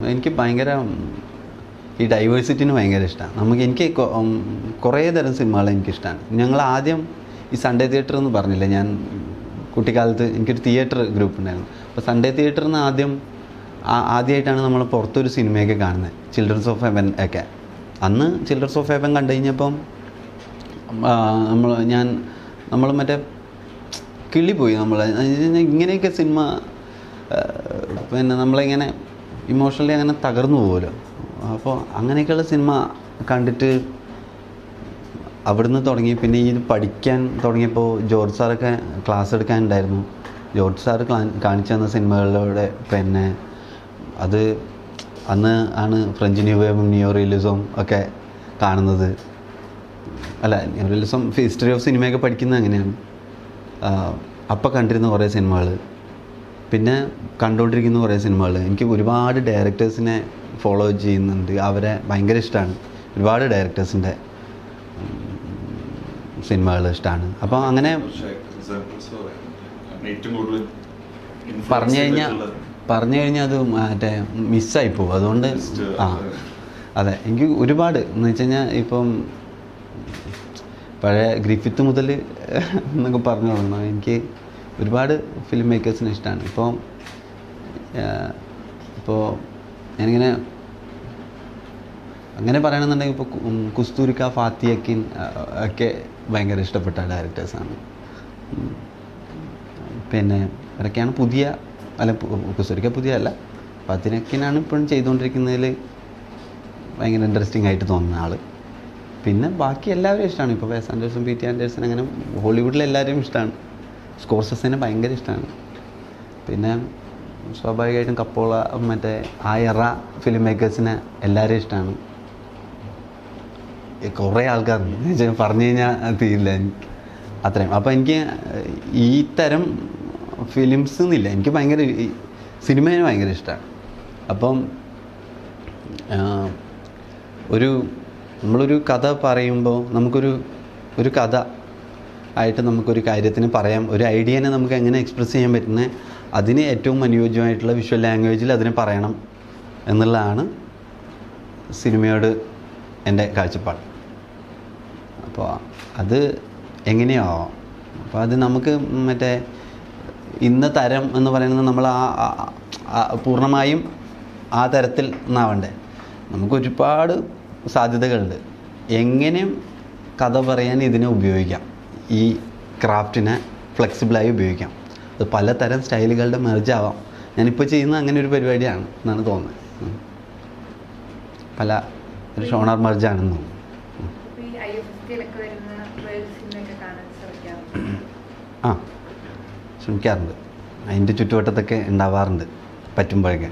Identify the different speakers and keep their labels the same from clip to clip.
Speaker 1: എനിക്ക് ഭയങ്കര ഉം, ഈ ഡൈവേഴ്സിറ്റിന് ഭയങ്കര ഇഷ്ടമാണ് നമുക്ക് എനിക്ക് കൊ- ഉം, കുറേ തരം സിനിമകൾ എനിക്കിഷ്ടമാണ് ഞങ്ങൾ ആദ്യം ഈ സൺഡേ തിയേറ്റർ എന്ന് പറഞ്ഞില്ലേ ഞാൻ കുട്ടിക്കാലത്ത് എനിക്കൊരു തിയേറ്റർ ഗ്രൂപ്പ് ഉണ്ടായിരുന്നു അപ്പോൾ സൺഡേ തിയേറ്ററിൽ നിന്ന് ആദ്യം ആ- ആദ്യമായിട്ടാണ് നമ്മൾ പുറത്തൊരു സിനിമയൊക്കെ കാണുന്നത് ചിൽഡ്രൻസ് ഓഫ് ഹെവൻ ഒക്കെ അന്ന് ചിൽഡ്രൻസ് ഓഫ് ഹെവൻ കണ്ടു കഴിഞ്ഞപ്പം നമ്മൾ ഞാൻ നമ്മൾ മറ്റേ കിള്ളിപ്പോയി നമ്മൾ ഇങ്ങനെയൊക്കെ സിനിമ ആ, പിന്നെ നമ്മളിങ്ങനെ ഇമോഷണലി അങ്ങനെ തകർന്നു പോകുമല്ലോ അപ്പോൾ അങ്ങനെയൊക്കെയുള്ള സിനിമ കണ്ടിട്ട് അവിടുന്ന് തുടങ്ങി പിന്നെ ഈ പഠിക്കാൻ തുടങ്ങിയപ്പോൾ ജോർജ് സാറൊക്കെ ക്ലാസ് എടുക്കാനുണ്ടായിരുന്നു ജോർജ് സാറ് കാണിച്ചു തന്ന സിനിമകളിലൂടെ പിന്നെ അത് അന്ന് ആണ് ഫ്രഞ്ച് ന്യൂ വേവും ന്യൂ റിയലിസവും ഒക്കെ കാണുന്നത് അല്ല ന്യൂ റിയലിസം ഹിസ്റ്ററി ഓഫ് സിനിമയൊക്കെ പഠിക്കുന്നത് അങ്ങനെയാണ് അപ്പം കണ്ടിരുന്ന കുറേ സിനിമകൾ പിന്നെ കണ്ടുകൊണ്ടിരിക്കുന്ന കുറേ സിനിമകൾ എനിക്ക് ഒരുപാട് ഡയറക്ടേഴ്സിനെ ഫോളോ ചെയ്യുന്നുണ്ട് അവരെ ഭയങ്കര ഇഷ്ടമാണ് ഒരുപാട് ഡയറക്ടേഴ്സിൻ്റെ സിനിമകൾ ഇഷ്ടമാണ് അപ്പോൾ അങ്ങനെ
Speaker 2: എക്സാമ്പിൾസ് പറയാം അങ്ങനെ ഏറ്റവും കൂടുതൽ influence
Speaker 1: പറഞ്ഞു കഴിഞ്ഞാൽ
Speaker 2: ചെയ്തിട്ടുള്ള-
Speaker 1: പറഞ്ഞു കഴിഞ്ഞാൽ അത് മറ്റേ മിസ്സായി പോകും അതുകൊണ്ട്
Speaker 2: Just,
Speaker 1: ആ അതെ എനിക്ക് ഒരുപാട് എന്ന് വെച്ച് കഴിഞ്ഞാൽ ഇപ്പം പഴയ ഗ്രിഫിത്ത് മുതൽ എന്നൊക്കെ പറഞ്ഞു തുടങ്ങണം എനിക്ക് ഒരുപാട് ഫിലിം മേക്കേഴ്സിനെ ഇഷ്ടമാണ് ഇപ്പോൾ ഇപ്പോൾ ഞാനിങ്ങനെ അങ്ങനെ പറയണമെന്നുണ്ടെങ്കിൽ ഇപ്പോൾ കുസ്തൂരിക്ക ഫാത്തിയക്കിൻ ആ, ഒക്കെ ഭയങ്കര ഇഷ്ടപ്പെട്ട ഡയറക്ടേഴ്സാണ് പിന്നെ ഇവരൊക്കെയാണ് പുതിയ അല്ല കുസ്തൂരിക്ക പുതിയ അല്ല ഫാത്തിയക്കിനാണ് ഇപ്പോഴും ചെയ്തുകൊണ്ടിരിക്കുന്നതിൽ ഭയങ്കര ഇൻട്രസ്റ്റിംഗ് ആയിട്ട് തോന്നുന്ന ആൾ പിന്നെ ബാക്കി എല്ലാവരും ഇഷ്ടമാണ് ഇപ്പോൾ വേസ് ആൻഡേഴ്സും പി ടി ആൻഡേഴ്സൺ അങ്ങനെ ഹോളിവുഡിൽ എല്ലാവരെയും ഇഷ്ടമാണ് സ്കോർസസിനെ ഭയങ്കര ഇഷ്ടമാണ് പിന്നെ സ്വാഭാവികമായിട്ടും കപ്പോള മറ്റേ ആ എറ ഫിലിം മേക്കേഴ്സിനെ എല്ലാവരെയും ഇഷ്ടമാണ് കുറേ ആൾക്കാരുണ്ട് എന്ന് വെച്ചാൽ പറഞ്ഞു കഴിഞ്ഞാൽ തീരില്ല എനിക്ക് അത്രയും അപ്പോൾ എനിക്ക് ഈ തരം ഫിലിംസ് എന്നില്ല എനിക്ക് ഭയങ്കര ഈ സിനിമയെ ഭയങ്കര ഇഷ്ടമാണ് അപ്പം ആ, ഒരു നമ്മളൊരു കഥ പറയുമ്പോൾ നമുക്കൊരു ഒരു കഥ ആയിട്ട് നമുക്കൊരു കാര്യത്തിന് പറയാം ഒരു ഐഡിയനെ നമുക്ക് എങ്ങനെ എക്സ്പ്രസ് ചെയ്യാൻ പറ്റുന്നത് അതിന് ഏറ്റവും അനുയോജ്യമായിട്ടുള്ള വിഷ്വൽ ലാംഗ്വേജിൽ അതിനെ പറയണം എന്നുള്ളതാണ് സിനിമയോട് എൻ്റെ കാഴ്ചപ്പാട് അപ്പോൾ അത് എങ്ങനെയോ അപ്പോൾ അത് നമുക്ക് മറ്റേ ഇന്ന തരം എന്ന് പറയുന്നത് നമ്മൾ ആ ആ- ആ- പൂർണ്ണമായും ആ തരത്തിൽ ഒന്നാവണ്ടേ നമുക്ക് ഒരുപാട് സാധ്യതകളുണ്ട് എങ്ങനെയും കഥ പറയാൻ ഇതിനെ ഉപയോഗിക്കാം ഈ ക്രാഫ്റ്റിനെ ഫ്ലെക്സിബിളായി ഉപയോഗിക്കാം അത് പലതരം സ്റ്റൈലുകളുടെ മെർജ് ആവാം ഞാനിപ്പോൾ ചെയ്യുന്ന അങ്ങനെ ഒരു പരിപാടിയാണ് എന്നാണ് തോന്നുന്നത് ഉം. പല ഒരു ഷോണാർ മെർജാണെന്ന് തോന്നുന്നു
Speaker 3: ഇപ്പൊ ഈ ഐ എഫ് എസ് ടിയിലൊക്കെ വരുന്ന വേൾഡ് സിനിമയൊക്കെ കാണാൻ ശ്രമിക്കാറുണ്ട്
Speaker 1: ആ ശ്രമിക്കാറുണ്ട് അതിൻ്റെ ചുറ്റുവട്ടത്തൊക്കെ ഉണ്ടാവാറുണ്ട് പറ്റുമ്പോഴൊക്കെ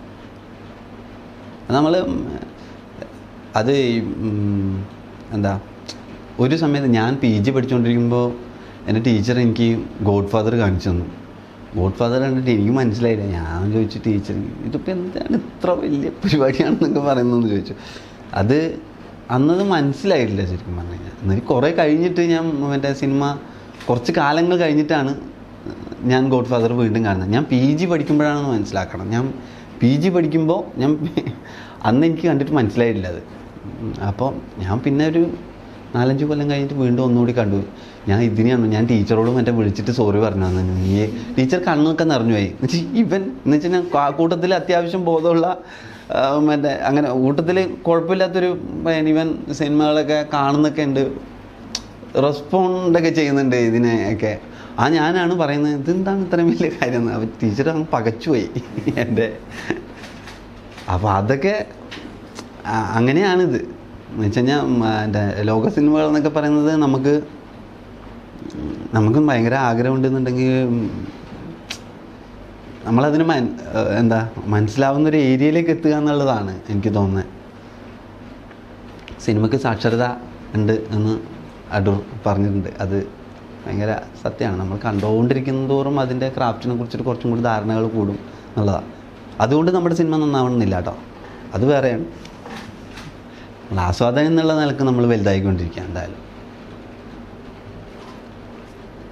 Speaker 1: നമ്മൾ അത് ഈ, ഉം, എന്താ ഒരു സമയത്ത് ഞാൻ പി ജി പഠിച്ചുകൊണ്ടിരിക്കുമ്പോൾ എൻ്റെ ടീച്ചർ എനിക്ക് ഗോഡ് ഫാദർ കാണിച്ചു തന്നു ഗോഡ് ഫാദർ കണ്ടിട്ട് എനിക്ക് മനസ്സിലായില്ല ഞാൻ ചോദിച്ചു ടീച്ചർ ഇതിപ്പോൾ എന്താണ് ഇത്ര വലിയ പരിപാടിയാണെന്നൊക്കെ പറയുന്നതെന്ന് ചോദിച്ചു അത് അന്നത് മനസ്സിലായിട്ടില്ല ശരിക്കും പറഞ്ഞു കഴിഞ്ഞാൽ എന്നിട്ട് കുറേ കഴിഞ്ഞിട്ട് ഞാൻ മറ്റേ സിനിമ കുറച്ച് കാലങ്ങൾ കഴിഞ്ഞിട്ടാണ് ഞാൻ ഗോഡ് ഫാദർ വീണ്ടും കാണുന്നത് ഞാൻ പി ജി പഠിക്കുമ്പോഴാണെന്ന് മനസ്സിലാക്കണം ഞാൻ പി ജി പഠിക്കുമ്പോൾ ഞാൻ അന്ന് എനിക്ക് കണ്ടിട്ട് മനസ്സിലായിട്ടില്ല അത് അപ്പോൾ ഞാൻ പിന്നെ ഒരു നാലഞ്ച് കൊല്ലം കഴിഞ്ഞിട്ട് വീണ്ടും ഒന്നുകൂടി കണ്ടു ഞാൻ ഇതിനെയാണ് ഞാൻ ടീച്ചറോട് മറ്റേ വിളിച്ചിട്ട് സോറി പറഞ്ഞു തന്നെ നീ ടീച്ചർ കണ്ണൊക്കെ നിറഞ്ഞു പോയി എന്നുവെച്ചാൽ ഇവൻ എന്ന് വെച്ചാൽ ഞാൻ ആ കൂട്ടത്തിൽ അത്യാവശ്യം ബോധമുള്ള ആ, മറ്റേ അങ്ങനെ കൂട്ടത്തിൽ കുഴപ്പമില്ലാത്തൊരു പിന്നെ ഇവൻ സിനിമകളൊക്കെ കാണുന്നൊക്കെ ഉണ്ട് റെസ്പോണ്ടൊക്കെ ചെയ്യുന്നുണ്ട് ഇതിനെ ഒക്കെ ആ ഞാനാണ് പറയുന്നത് ഇതെന്താണ് ഇത്രയും വലിയ കാര്യം എന്ന് അപ്പോൾ ടീച്ചർ അങ്ങ് പകച്ചുപോയി എൻ്റെ അപ്പോൾ അതൊക്കെ ആ, അങ്ങനെയാണിത് എന്ന് വെച്ച് കഴിഞ്ഞാൽ എൻ്റെ ലോക സിനിമകൾ എന്നൊക്കെ പറയുന്നത് നമുക്ക് ഉം, നമുക്കും ഭയങ്കര ആഗ്രഹമുണ്ടെന്നുണ്ടെങ്കിൽ ഉം, നമ്മളതിന് മൻ ഏഹ് എന്താ മനസ്സിലാവുന്ന ഒരു ഏരിയയിലേക്ക് എത്തുക എന്നുള്ളതാണ് എനിക്ക് തോന്നുന്നത് സിനിമയ്ക്ക് സാക്ഷരത ഉണ്ട് എന്ന് അടൂർ പറഞ്ഞിട്ടുണ്ട് അത് ഭയങ്കര സത്യമാണ് നമ്മൾ കണ്ടുകൊണ്ടിരിക്കുന്ന തോറും അതിൻ്റെ ക്രാഫ്റ്റിനെ കുറിച്ചിട്ട് കുറച്ചും കൂടി ധാരണകൾ കൂടും എന്നുള്ളതാണ് അതുകൊണ്ട് നമ്മുടെ സിനിമ നന്നാവണമെന്നില്ല കേട്ടോ അത് വേറെയാണ് നമ്മൾ ആസ്വാദനം എന്നുള്ള നിലക്ക് നമ്മൾ വലുതായിക്കൊണ്ടിരിക്കുക എന്തായാലും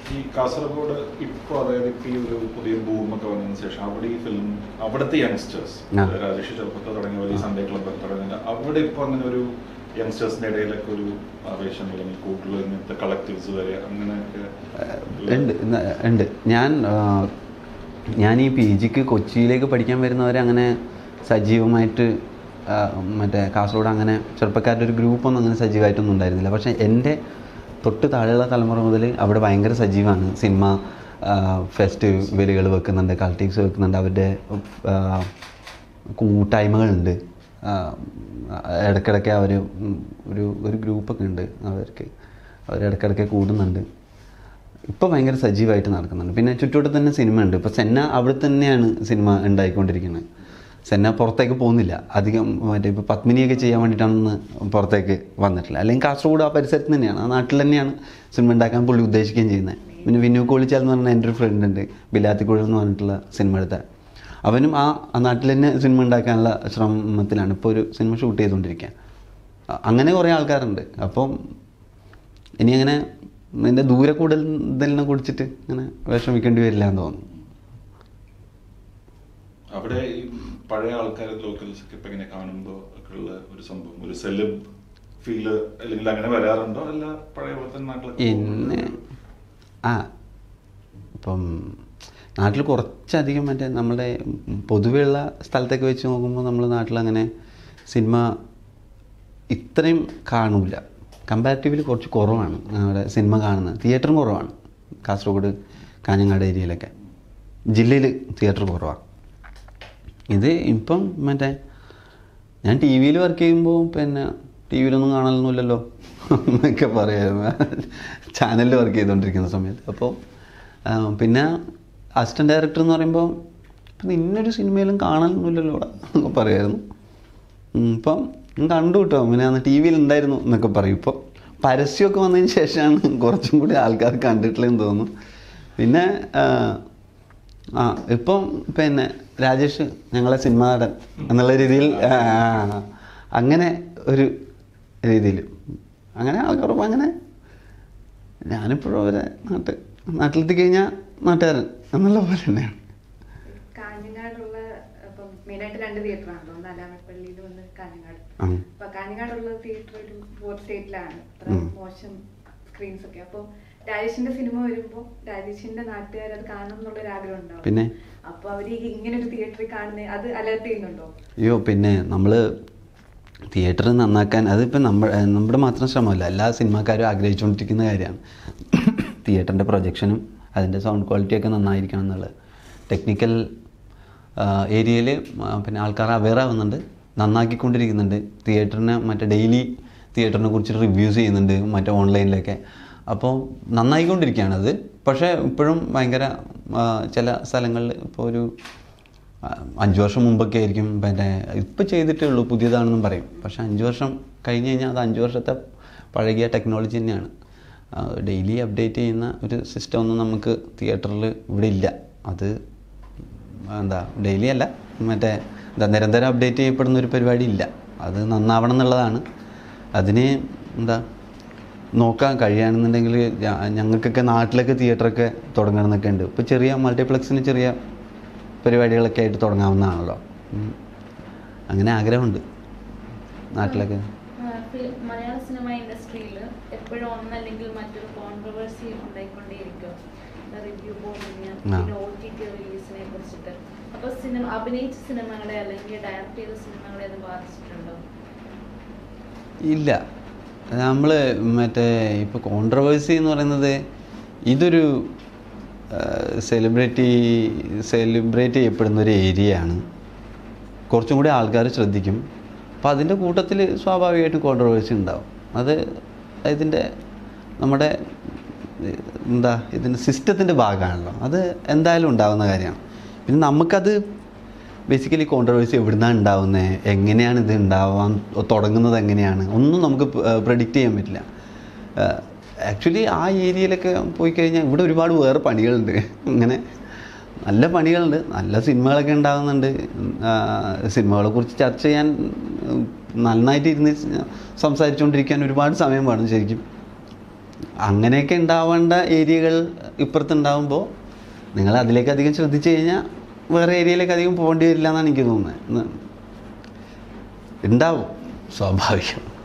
Speaker 2: ഈ കാസർഗോഡ് ഇപ്പോൾ അതായത് ഇപ്പൊ ഈ ഒരു പുതിയ ബൂമൊക്കെ വന്നതിന് ശേഷം അവിടെ ഈ ഫിലിം അവിടുത്തെ യങ്സ്റ്റേഴ്സ്
Speaker 1: ആ.
Speaker 2: രാജേഷ് ചെറുപ്പത്തിൽ തുടങ്ങിയ പോലെ ഈ സൺഡേ ക്ലബ് തുടങ്ങിയ അവിടെ ഇപ്പോൾ അങ്ങനെ ഒരു യങ്സ്റ്റേഴ്സിന്റെ ഇടയിലൊക്കെ ഒരു ആവേശം അല്ലെങ്കിൽ കൂടുതൽ ഇങ്ങനത്തെ കളക്റ്റീവ്സ് വരെ അങ്ങനെയൊക്കെ
Speaker 1: ഉണ്ട് ന- ഉണ്ട് ഞാൻ ആ, ഞാൻ ഈ പി ജിക്ക് കൊച്ചിയിലേക്ക് പഠിക്കാൻ വരുന്നവരെ അങ്ങനെ സജീവമായിട്ട് ആ, മറ്റേ കാസർഗോഡ് അങ്ങനെ ചെറുപ്പക്കാരുടെ ഒരു ഗ്രൂപ്പൊന്നും അങ്ങനെ സജീവമായിട്ടൊന്നും ഉണ്ടായിരുന്നില്ല പക്ഷേ എൻ്റെ തൊട്ട് താഴെയുള്ള തലമുറ മുതൽ അവിടെ ഭയങ്കര സജീവമാണ് സിനിമ ഫെസ്റ്റിവലുകൾ വെക്കുന്നുണ്ട് കൾട്ടീവ്സ് വെക്കുന്നുണ്ട് അവരുടെ ആ, കൂട്ടായ്മകളുണ്ട് ആ, ഇടയ്ക്കിടയ്ക്ക് അവർ ഒരു ഒരു ഗ്രൂപ്പൊക്കെ ഉണ്ട് അവർക്ക് അവർ ഇടയ്ക്കിടയ്ക്ക് കൂടുന്നുണ്ട് ഇപ്പോൾ ഭയങ്കര സജീവമായിട്ട് നടക്കുന്നുണ്ട് പിന്നെ ചുറ്റോട്ട് തന്നെ സിനിമ ഉണ്ട് ഇപ്പോൾ സെന്ന അവിടെ തന്നെയാണ് സിനിമ ഉണ്ടായിക്കൊണ്ടിരിക്കുന്നത് സെന്ന പുറത്തേക്ക് പോകുന്നില്ല അധികം മറ്റേ ഇപ്പോൾ പത്മിനിയൊക്കെ ചെയ്യാൻ വേണ്ടിയിട്ടാണ് പുറത്തേക്ക് വന്നിട്ടില്ല അല്ലെങ്കിൽ കാസർഗോഡ് ആ പരിസരത്ത് തന്നെയാണ് ആ നാട്ടിൽ തന്നെയാണ് സിനിമ ഉണ്ടാക്കാൻ പുള്ളി ഉദ്ദേശിക്കുകയും ചെയ്യുന്നത് പിന്നെ വിനു കോളിച്ചാൽ എന്ന് പറഞ്ഞ എൻ്റെ ഒരു ഫ്രണ്ട് ഉണ്ട് ബിലാത്തിക്കുഴൽ എന്ന് പറഞ്ഞിട്ടുള്ള സിനിമ എടുത്ത അവനും ആ ആ നാട്ടിൽ തന്നെ സിനിമ ഉണ്ടാക്കാനുള്ള ശ്രമത്തിലാണ് ഇപ്പോൾ ഒരു സിനിമ ഷൂട്ട് ചെയ്തുകൊണ്ടിരിക്കുക അ- അങ്ങനെ കുറേ ആൾക്കാരുണ്ട് അപ്പം ഇനി അങ്ങനെ നിന്റെ ദൂരെ കൂടുതലിനെ കുടിച്ചിട്ട് അങ്ങനെ വിഷമിക്കേണ്ടി വരില്ല എന്ന് തോന്നുന്നു
Speaker 2: അവിടെ ഈ പഴയ ആൾക്കാർ ലോക്കൽസ് ഒക്കെ ഇപ്പൊ ഇങ്ങനെ കാണുമ്പോൾ ഒക്കെ ഉള്ള ഒരു സംഭവം ഒരു സെലിബ് ഫീല് അല്ലെങ്കിൽ അങ്ങനെ വരാറുണ്ടോ അല്ല പഴയ പോലെ തന്നെ നാട്ടിലൊക്കെ
Speaker 1: പിന്നെ ആ ഇപ്പം നാട്ടിൽ കുറച്ചധികം മറ്റേ നമ്മുടെ പൊതുവെയുള്ള സ്ഥലത്തൊക്കെ വെച്ച് നോക്കുമ്പോൾ നമ്മൾ നാട്ടിൽ അങ്ങനെ സിനിമ ഇത്രയും കാണൂല കമ്പാരിറ്റീവ്ലി കുറച്ച് കുറവാണ് അവിടെ സിനിമ കാണുന്നത് തിയേറ്ററും കുറവാണ് കാസർഗോഡ് കാഞ്ഞങ്ങാട് ഏരിയയിലൊക്കെ ജില്ലയിൽ തിയേറ്റർ കുറവാണ് ഇത് ഇപ്പം മറ്റേ ഞാൻ ടി വിയിൽ വർക്ക് ചെയ്യുമ്പോൾ പിന്നെ ടി വിയിലൊന്നും കാണലൊന്നുമില്ലല്ലോ എന്നൊക്കെ പറയായിരുന്നു ചാനലിൽ വർക്ക് ചെയ്തുകൊണ്ടിരിക്കുന്ന സമയത്ത് അപ്പോൾ ആ, പിന്നെ അസിസ്റ്റൻറ്റ് ഡയറക്ടർ എന്ന് പറയുമ്പോൾ ഇപ്പം ഇന്നൊരു സിനിമയിലും കാണലൊന്നുമില്ലല്ലോ ഇവിടെ എന്നൊക്കെ പറയായിരുന്നു ഉം, ഇപ്പം ഞാൻ കണ്ടു കിട്ടോ പിന്നെ അന്ന് ടി വിയിൽ ഉണ്ടായിരുന്നു എന്നൊക്കെ പറയും ഇപ്പോൾ പരസ്യമൊക്കെ വന്നതിന് ശേഷമാണ് കുറച്ചും കൂടി ആൾക്കാർ കണ്ടിട്ടുള്ളതെന്ന് തോന്നുന്നു പിന്നെ ആ, ആ ഇപ്പം പിന്നെ രാജേഷ് ഞങ്ങളെ സിനിമ നടൻ എന്നുള്ള രീതിയിൽ ആ, അങ്ങനെ ഒരു രീതിയിൽ അങ്ങനെ ആൾക്കാർ അങ്ങനെ ഞാനിപ്പോഴും അവരെ നാട്ട് നാട്ടിലെത്തി കഴിഞ്ഞാൽ നാട്ടുകാരൻ എന്നുള്ള പോലെ തന്നെയാണ്
Speaker 3: കാഞ്ഞങ്ങാടുള്ള ഇപ്പം മെയിനായിട്ട് രണ്ട് തിയേറ്റർ ആണല്ലോ ഒന്ന് അലാമപ്പള്ളിയിലും ഒന്ന് കാഞ്ഞങ്ങാട്
Speaker 1: ആ.
Speaker 3: അപ്പൊ കാഞ്ഞങ്ങാടുള്ള തിയേറ്റർ ഒരു ഫോർത്ത് സ്റ്റേറ്റിലാണ് അത്ര
Speaker 1: ഉം.
Speaker 3: മോശം സ്ക്രീൻസ് ഒക്കെ അപ്പോൾ രാജേഷിന്റെ സിനിമ വരുമ്പോൾ രാജേഷിന്റെ നാട്ടുകാർ അത് കാണണം എന്നുള്ളൊരു ആഗ്രഹം ഉണ്ടാവും
Speaker 1: പിന്നെ
Speaker 3: അപ്പൊ അവര് ഈ ഇങ്ങനെ ഒരു തിയേറ്ററിൽ കാണുന്നത് അത് അലേർട്ട് ചെയ്യുന്നുണ്ടോ
Speaker 1: അയ്യോ പിന്നെ നമ്മൾ തിയേറ്റർ നന്നാക്കാൻ അതിപ്പോൾ നമ്മൾ നമ്മുടെ മാത്രം ശ്രമമല്ല എല്ലാ സിനിമാക്കാരും ആഗ്രഹിച്ചുകൊണ്ടിരിക്കുന്ന കാര്യമാണ് തിയേറ്ററിൻ്റെ പ്രൊജക്ഷനും അതിൻ്റെ സൗണ്ട് ക്വാളിറ്റിയൊക്കെ നന്നായിരിക്കണം എന്നുള്ളത് ടെക്നിക്കൽ ഏരിയയിൽ പിന്നെ ആൾക്കാർ അവെയർ ആവുന്നുണ്ട് നന്നാക്കിക്കൊണ്ടിരിക്കുന്നുണ്ട് തിയേറ്ററിനെ മറ്റേ ഡെയിലി തിയേറ്ററിനെ കുറിച്ച് റിവ്യൂസ് ചെയ്യുന്നുണ്ട് മറ്റേ ഓൺലൈനിലൊക്കെ അപ്പോൾ നന്നായിക്കൊണ്ടിരിക്കുകയാണ് അത് പക്ഷേ ഇപ്പോഴും ഭയങ്കര ആ, ചില സ്ഥലങ്ങളിൽ ഇപ്പോൾ ഒരു ആ, അഞ്ച് വർഷം മുമ്പൊക്കെ ആയിരിക്കും പിന്നെ ഇപ്പം ചെയ്തിട്ടേ ഉള്ളൂ പുതിയതാണെന്നും പറയും പക്ഷേ അഞ്ച് വർഷം കഴിഞ്ഞ് കഴിഞ്ഞാൽ അത് അഞ്ച് വർഷത്തെ പഴകിയ ടെക്നോളജി തന്നെയാണ് ഡെയിലി അപ്ഡേറ്റ് ചെയ്യുന്ന ഒരു സിസ്റ്റം ഒന്നും നമുക്ക് തിയേറ്ററിൽ ഇവിടെ ഇല്ല അത് എന്താ ഡെയിലി അല്ല മറ്റേ എന്താ നിരന്തരം അപ്ഡേറ്റ് ചെയ്യപ്പെടുന്ന ഒരു പരിപാടി ഇല്ല അത് നന്നാവണം എന്നുള്ളതാണ് അതിന് എന്താ നോക്കാൻ കഴിയുകയാണെന്നുണ്ടെങ്കിൽ ഞ- ഞങ്ങൾക്കൊക്കെ നാട്ടിലൊക്കെ തിയേറ്ററൊക്കെ തുടങ്ങണം എന്നൊക്കെ ഉണ്ട് ഇപ്പോൾ ചെറിയ മൾട്ടിപ്ലക്സിന് ചെറിയ പരിപാടികളൊക്കെ ആയിട്ട് തുടങ്ങാവുന്നതാണല്ലോ ഉം. അങ്ങനെ ആഗ്രഹമുണ്ട് നാട്ടിലൊക്കെ
Speaker 4: ആ, ഫിലിം- മലയാള സിനിമ ഇൻഡസ്ട്രിയിൽ എപ്പോഴും ഒന്നല്ലെങ്കിൽ മറ്റൊരു കോൺട്രവേഴ്സി ഉണ്ടായിക്കൊണ്ടേയിരിക്കും റിവ്യൂ ബോർഡിന്
Speaker 1: ആ.
Speaker 4: പിന്നെ ഒ ടി ടി റിലീസിനെ കുറിച്ചിട്ട് അപ്പൊ സിനിമ അഭിനയിച്ച സിനിമകളെ അല്ലെങ്കിൽ ഡയറക്ട് ചെയ്ത സിനിമകളെ അത് ബാധിച്ചിട്ടുണ്ടോ
Speaker 1: ഇല്ല നമ്മൾ മറ്റേ ഇപ്പോൾ കോൺട്രവേഴ്സി എന്ന് പറയുന്നത് ഇതൊരു സെലിബ്രിറ്റി സെലിബ്രേറ്റ് ചെയ്യപ്പെടുന്ന ഒരു ഏരിയയാണ് കുറച്ചും കൂടി ആൾക്കാർ ശ്രദ്ധിക്കും അപ്പോൾ അതിൻ്റെ കൂട്ടത്തിൽ സ്വാഭാവികമായിട്ടും കോൺട്രവേഴ്സി ഉണ്ടാവും അത് ഇതിൻ്റെ നമ്മുടെ ഏഹ്, എന്താ ഇതിൻ്റെ സിസ്റ്റത്തിൻ്റെ ഭാഗമാണല്ലോ അത് എന്തായാലും ഉണ്ടാവുന്ന കാര്യമാണ് പിന്നെ നമുക്കത് ബേസിക്കലി കോൺട്രവേഴ്സി എവിടുന്നാണ് ഉണ്ടാവുന്നത് എങ്ങനെയാണ് ഇത് ഉണ്ടാവാൻ തുടങ്ങുന്നത് എങ്ങനെയാണ് ഒന്നും നമുക്ക് പ്രഡിക്റ്റ് ചെയ്യാൻ പറ്റില്ല ആക്ച്വലി ആ ഏരിയയിലൊക്കെ പോയി കഴിഞ്ഞാൽ ഇവിടെ ഒരുപാട് വേറെ പണികളുണ്ട് ഇങ്ങനെ നല്ല പണികളുണ്ട് നല്ല സിനിമകളൊക്കെ ഉണ്ടാകുന്നുണ്ട് സിനിമകളെ കുറിച്ച് ചർച്ച ചെയ്യാൻ ഉം, നന്നായിട്ട് ഇരുന്ന് സംസാരിച്ചുകൊണ്ടിരിക്കാൻ ഒരുപാട് സമയം വേണം ശരിക്കും അങ്ങനെയൊക്കെ ഉണ്ടാവേണ്ട ഏരിയകൾ ഇപ്പുറത്തുണ്ടാവുമ്പോൾ നിങ്ങൾ അതിലേക്ക് അധികം ശ്രദ്ധിച്ചു കഴിഞ്ഞാൽ വേറെ ഏരിയയിലേക്ക് അധികം പോകേണ്ടി വരില്ല എന്നാണ് എനിക്ക് തോന്നുന്നത് ഇന്ന് ഉണ്ടാവും സ്വാഭാവികം